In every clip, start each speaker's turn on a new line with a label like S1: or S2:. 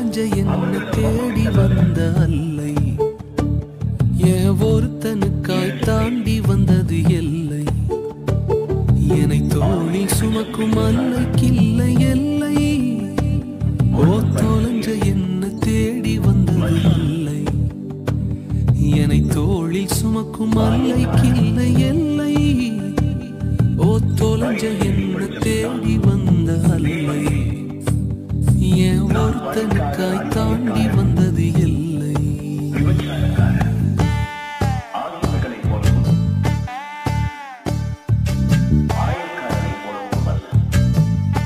S1: தொலைஞ்ச என்ன தேடி வந்த அல்லை என் ஒருத்தனுக்காய் தாண்டி வந்தது எல்லை என்னை தோழி சுமக்கும் அல்லைக்கில்லை எல்லை ஓ தொலைஞ்ச என்ன தேடி வந்தது அல்லை என்னை தோளில் சுமக்கும் அல்லைக்கில்லை எல்லை ஓ தொலைஞ்ச என்ன தேடி வந்த அல்லை என் ஒருத்தனுக்காய் தாண்டி வந்தது எல்லை
S2: ஆயுதங்களைப் போலவும் ஆயக்காரனைப் போலவும் அல்ல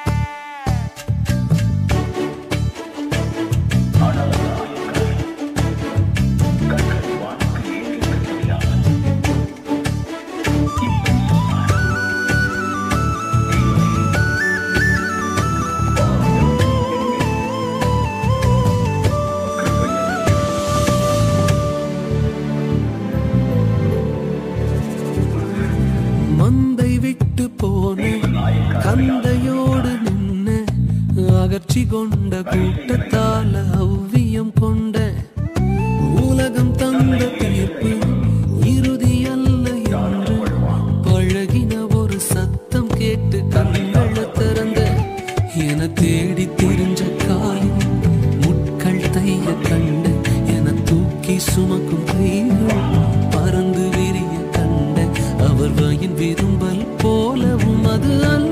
S2: ஆனால் அந்த ஆயக்காரன் கண்களை வானுக்கு ஏறியிருக்க முடியாமல் இப்படி சொன்னார்
S1: மந்தை விட்டு போன கந்தையோடு நின்ன அகற்றி கொண்ட கூட்டத்தால அவ்வியம் கொண்ட உலகம் தந்த தீர்ப்பு இறுதி அல்ல என்று பழகின ஒரு சத்தம் கேட்டு கண்களை திறந்த என தேடி தெரிஞ்ச காலில் முட்கள் தைய கண்ட என தூக்கி சுமக்கும் கைகள் பறந்து விரிய கண்ட அவர் வயின் விரும்பல் போலவும் அது அல்ல